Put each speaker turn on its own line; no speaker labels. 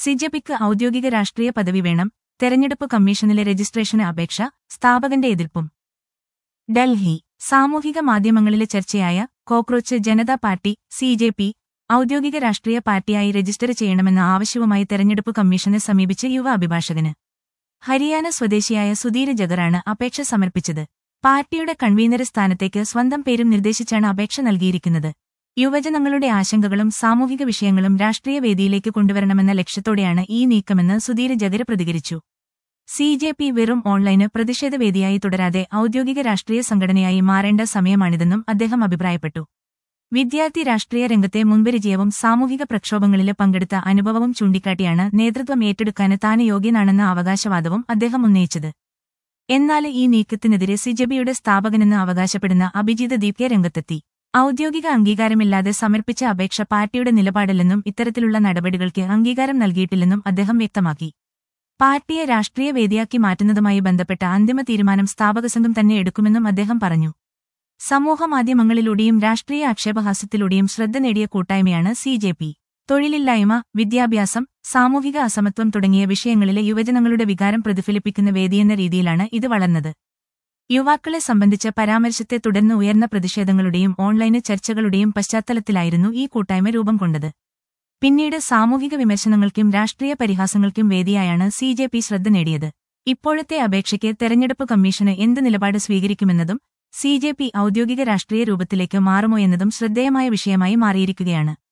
സിജപിക്ക് ഔദ്യോഗിക രാഷ്ട്രീയ പദവി വേണം തെരഞ്ഞെടുപ്പ് കമ്മീഷനിലെ രജിസ്ട്രേഷന് അപേക്ഷ സ്ഥാപകന്റെ എതിർപ്പും ഡൽഹി സാമൂഹിക മാധ്യമങ്ങളിലെ ചർച്ചയായ cockroach Janata party C J P ഔദ്യോഗിക രാഷ്ട്രീയ പാർട്ടിയായി രജിസ്റ്റർ ചെയ്യണമെന്ന ആവശ്യവുമായി തെരഞ്ഞെടുപ്പ് കമ്മീഷനെ സമീപിച്ച് യുവ അഭിഭാഷകന് ഹരിയാന സ്വദേശിയായ സുധീര ജഗറാണ് അപേക്ഷ സമർപ്പിച്ചത് പാർട്ടിയുടെ കൺവീനർ സ്ഥാനത്തേക്ക് സ്വന്തം പേരും നിർദ്ദേശിച്ചാണ് അപേക്ഷ നൽകിയിരിക്കുന്നത് യുവജനങ്ങളുടെ ആശങ്കകളും സാമൂഹിക വിഷയങ്ങളും രാഷ്ട്രീയ വേദിയിലേക്ക് കൊണ്ടുവരണമെന്ന ലക്ഷ്യത്തോടെയാണ് ഈ നീക്കമെന്ന് സുധീര ജഗര പ്രതികരിച്ചു സി ജെ പി വെറും ഓൺലൈന് പ്രതിഷേധവേദിയായി തുടരാതെ ഔദ്യോഗിക രാഷ്ട്രീയ സംഘടനയായി മാറേണ്ട സമയമാണിതെന്നും അദ്ദേഹം അഭിപ്രായപ്പെട്ടു വിദ്യാർത്ഥി രാഷ്ട്രീയ രംഗത്തെ മുൻപരിചയവും സാമൂഹിക പ്രക്ഷോഭങ്ങളില് പങ്കെടുത്ത അനുഭവവും ചൂണ്ടിക്കാട്ടിയാണ് നേതൃത്വം ഏറ്റെടുക്കാൻ താൻ യോഗ്യനാണെന്ന അവകാശവാദവും അദ്ദേഹം ഉന്നയിച്ചത് എന്നാൽ ഈ നീക്കത്തിനെതിരെ സിജബിയുടെ സ്ഥാപകനെന്ന് അവകാശപ്പെടുന്ന അഭിജിത് ദീപ്കെ രംഗത്തെത്തി ഔദ്യോഗിക അംഗീകാരമില്ലാതെ സമർപ്പിച്ച അപേക്ഷ പാർട്ടിയുടെ നിലപാടല്ലെന്നും ഇത്തരത്തിലുള്ള നടപടികൾക്ക് അംഗീകാരം നൽകിയിട്ടില്ലെന്നും അദ്ദേഹം വ്യക്തമാക്കി പാർട്ടിയെ രാഷ്ട്രീയ വേദിയാക്കി മാറ്റുന്നതുമായി ബന്ധപ്പെട്ട അന്തിമ തീരുമാനം സ്ഥാപകസംഘം തന്നെ എടുക്കുമെന്നും അദ്ദേഹം പറഞ്ഞു സമൂഹമാധ്യമങ്ങളിലൂടെയും രാഷ്ട്രീയ ആക്ഷേപഹാസ്യത്തിലൂടെയും ശ്രദ്ധ നേടിയ കൂട്ടായ്മയാണ് സി ജെ പി തൊഴിലില്ലായ്മ വിദ്യാഭ്യാസം സാമൂഹിക അസമത്വം തുടങ്ങിയ വിഷയങ്ങളിലെ യുവജനങ്ങളുടെ വികാരം പ്രതിഫലിപ്പിക്കുന്ന വേദിയെന്ന രീതിയിലാണ് ഇത് വളർന്നത് യുവാക്കളെ സംബന്ധിച്ച പരാമർശത്തെ തുടർന്ന് ഉയർന്ന പ്രതിഷേധങ്ങളുടെയും ഓൺലൈന് ചർച്ചകളുടെയും പശ്ചാത്തലത്തിലായിരുന്നു ഈ കൂട്ടായ്മ രൂപം കൊണ്ടത് പിന്നീട് സാമൂഹിക വിമർശനങ്ങൾക്കും രാഷ്ട്രീയ പരിഹാസങ്ങൾക്കും വേദിയായാണ് സി ജെ പി ശ്രദ്ധ നേടിയത് ഇപ്പോഴത്തെ അപേക്ഷയ്ക്ക് തെരഞ്ഞെടുപ്പ് കമ്മീഷന് എന്ത് നിലപാട് സ്വീകരിക്കുമെന്നതും സി ജെ പി ഔദ്യോഗിക രാഷ്ട്രീയ രൂപത്തിലേക്ക് മാറുമോ എന്നതും ശ്രദ്ധേയമായ വിഷയമായി മാറിയിരിക്കുകയാണ്